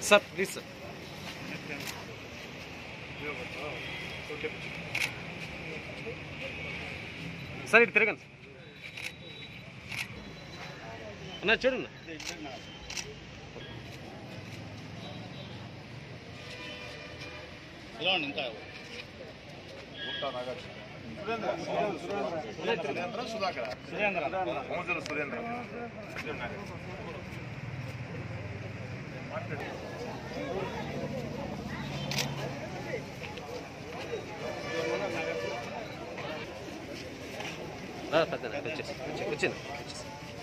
Sir please sir sir ఇటు తిరగండి అన్న చూడండి సురేంద్ర సుధాకర్ సురేంద్ర మోజుల సురేంద్ర రా, పెద్దనా, వచ్చేసి వచ్చి- వచ్చింది వచ్చేసి.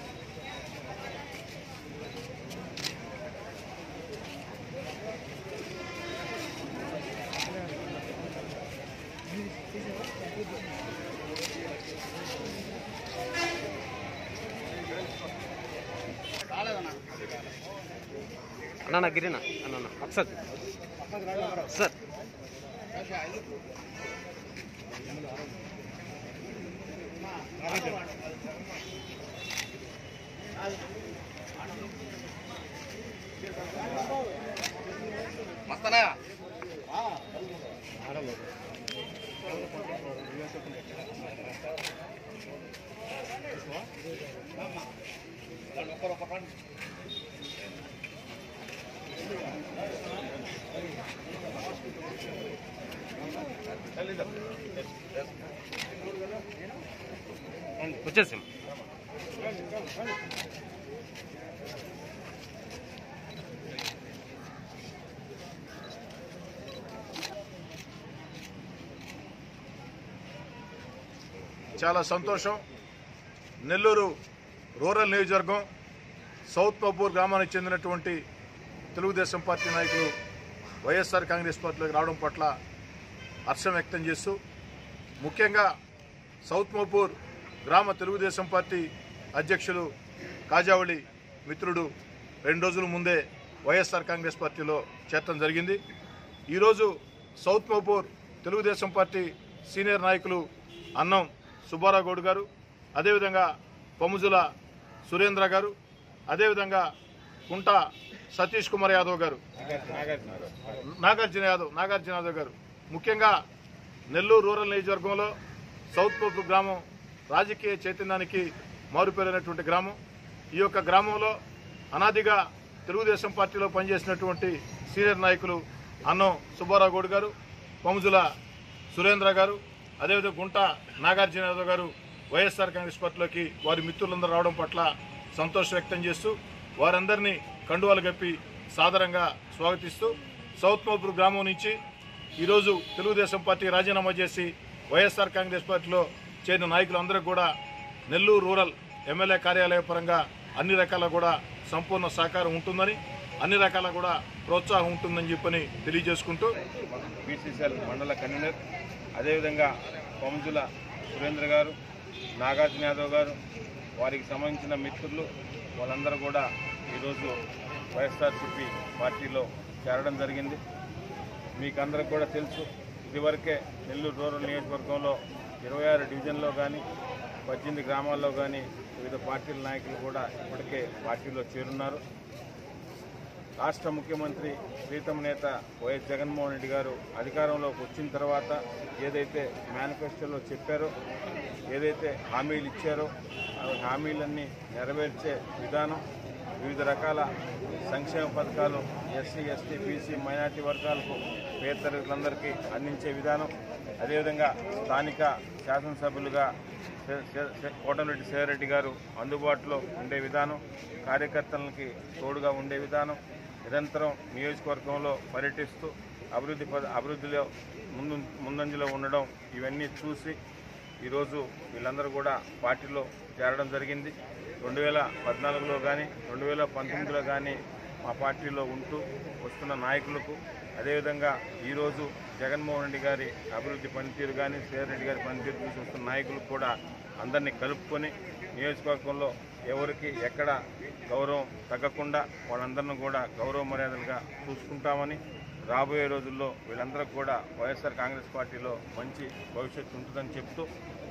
అన్న నా గిరినా అన్న అన్న ఒకసారి సార్ మస్తనా వచ్చేసి చాలా సంతోషం నెల్లూరు రూరల్ నియోజకవర్గం సౌత్ పబ్బూర్ గ్రామానికి చెందినటువంటి తెలుగుదేశం పార్టీ నాయకులు వైఎస్ఆర్ కాంగ్రెస్ పార్టీలోకి రావడం పట్ల హర్షం వ్యక్తం చేస్తూ ముఖ్యంగా సౌత్ మోపూర్ గ్రామ తెలుగుదేశం పార్టీ అధ్యక్షులు కాజావళి మిత్రుడు రెండు రోజుల ముందే వైఎస్ఆర్ కాంగ్రెస్ పార్టీలో చేరటం జరిగింది ఈరోజు south Mopur Telugu Desam party senior నాయకులు అన్నం సుబ్బారావు గౌడ్ గారు అదేవిధంగా పొముజుల సురేంద్ర గారు అదేవిధంగా కుంట సతీష్ కుమార్ యాదవ్ గారు నాగార్జున యాదవ్ నాగార్జున యాదవ్ గారు ముఖ్యంగా నెల్లూరు రూరల్ నియోజకవర్గంలో సౌత్ పోపు గ్రామం రాజకీయ చైతన్యానికి మారుపేరైనటువంటి గ్రామం ఈ యొక్క గ్రామంలో అనాదిగా తెలుగుదేశం పార్టీలో పనిచేసినటువంటి సీనియర్ నాయకులు అన్నం సుబ్బారావు గౌడ్ గారు పొముజుల సురేంద్ర గారు అదేవిధంగా గుంట నాగార్జున యాదవ్ గారు వైఎస్ఆర్ కాంగ్రెస్ పార్టీలోకి వారి మిత్రులందరూ రావడం పట్ల సంతోషం వ్యక్తం చేస్తూ వారందరినీ కండువాలు కప్పి సాదరంగా స్వాగతిస్తూ సౌత్ మోపూర్ గ్రామం నుంచి ఈరోజు తెలుగుదేశం పార్టీ రాజీనామా చేసి వైఎస్ఆర్ కాంగ్రెస్ పార్టీలో చేరిన నాయకులందరూ కూడా నెల్లూరు రూరల్ ఎమ్మెల్యే కార్యాలయ పరంగా అన్ని రకాల కూడా సంపూర్ణ సహకారం ఉంటుందని అన్ని రకాల కూడా ప్రోత్సాహం ఉంటుందని చెప్పని తెలియజేసుకుంటూ బీసీసీఎల్ మండల కన్వీనర్ అదేవిధంగా పొంజుల సురేంద్ర గారు నాగార్జున యాదవ్ గారు వారికి సంబంధించిన మిత్రులు వాళ్ళందరూ కూడా ఈరోజు వైఎస్ఆర్సీపీ పార్టీలో చేరడం జరిగింది మీకు అందరికి కూడా తెలుసు ఇదివరకే నెల్లూరు రూరల్ నియోజకవర్గంలో ఇరవై ఆరు డివిజన్లో కానీ పద్దెనిమిది గ్రామాల్లో కానీ వివిధ పార్టీల నాయకులు కూడా ఇప్పటికే పార్టీలో చేరున్నారు రాష్ట్ర ముఖ్యమంత్రి ప్రీతమ నేత వైఎస్ జగన్మోహన్ రెడ్డి గారు అధికారంలోకి వచ్చిన తర్వాత ఏదైతే మేనిఫెస్టోలో చెప్పారో ఏదైతే హామీలు ఇచ్చారో ఆ హామీలన్నీ నెరవేర్చే విధానం వివిధ రకాల సంక్షేమ పథకాలు ఎస్సీ ఎస్టీ బీసీ మైనార్టీ వర్గాలకు పేద తరగతులందరికీ అందించే విధానం అదేవిధంగా స్థానిక శాసనసభ్యులుగా శే- శే- శే- కోటమిరెడ్డి సేవరెడ్డి గారు అందుబాటులో ఉండే విధానం కార్యకర్తలకి తోడుగా ఉండే విధానం నిరంతరం నియోజకవర్గంలో పర్యటిస్తూ అభివృద్ధి పద అభివృద్ధిలో ముందు ముందంజలో ఉండడం ఇవన్నీ చూసి ఈరోజు వీళ్ళందరూ కూడా పార్టీలో చేరడం జరిగింది రెండు వేల పద్నాలుగులో కానీ రెండు వేల పంతొమ్మిదిలో కానీ మా పార్టీలో ఉంటూ వస్తున్న నాయకులకు అదేవిధంగా ఈరోజు జగన్మోహన్ రెడ్డి గారి అభివృద్ధి పనితీరు కానీ శ్రీధర్ రెడ్డి గారి పనితీరు చూసి వస్తున్న నాయకులకు కూడా అందరినీ కలుపుకొని నియోజకవర్గంలో ఎవరికి ఎక్కడ గౌరవం తగ్గకుండా వాళ్ళందరినీ కూడా గౌరవ మర్యాదలుగా చూసుకుంటామని రాబోయే రోజుల్లో వీళ్ళందరూ కూడా వైఎస్ఆర్ కాంగ్రెస్ పార్టీలో మంచి భవిష్యత్తు ఉంటుందని చెప్తూ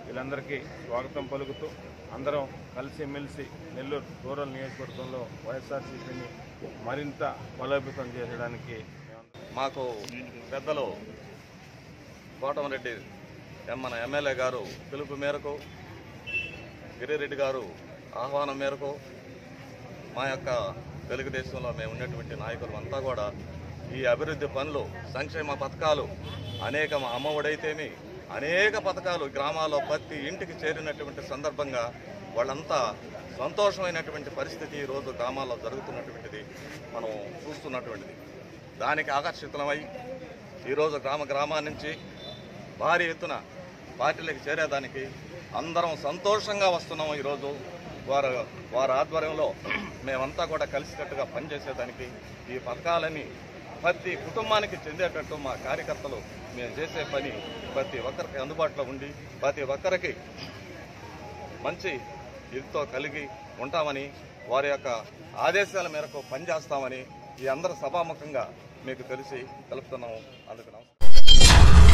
వీళ్ళందరికీ స్వాగతం పలుకుతూ అందరం కలిసిమెలిసి నెల్లూరు రూరల్ నియోజకవర్గంలో వైఎస్ఆర్సీపీని మరింత బలోపేతం చేయడానికి మేమందరం మాకు పెద్దలు కోటమరెడ్డి మన ఎమ్మెల్యే గారు పిలుపు మేరకు గిరిరెడ్డి గారు ఆహ్వానం మేరకు మా యొక్క తెలుగుదేశంలో మేము ఉన్నటువంటి నాయకులు అంతా కూడా ఈ అభివృద్ధి పనులు సంక్షేమ పథకాలు అనేక అమ్మఒడైతేమి అనేక పథకాలు గ్రామాల్లో ప్రతి ఇంటికి చేరినటువంటి సందర్భంగా వాళ్ళంతా సంతోషమైనటువంటి పరిస్థితి ఈరోజు గ్రామాల్లో జరుగుతున్నటువంటిది మనం చూస్తున్నటువంటిది దానికి ఆకర్షితులమై ఈరోజు గ్రామ గ్రామాల నుంచి భారీ ఎత్తున పార్టీలకు చేరేదానికి అందరం సంతోషంగా వస్తున్నాం ఈరోజు వారు వారి ఆధ్వర్యంలో మేమంతా కూడా కలిసికట్టుగా పనిచేసేదానికి ఈ పథకాలని ప్రతి కుటుంబానికి చెందేటట్టు మా కార్యకర్తలు మేము చేసే పని ప్రతి ఒక్కరికి అందుబాటులో ఉండి ప్రతి ఒక్కరికి మంచి ఇదితో కలిగి ఉంటామని వారి యొక్క ఆదేశాల మేరకు పనిచేస్తామని ఈ అందరు సభాముఖంగా మీకు తెలిసి తెలుపుతున్నాము అందుకు నమస్కారం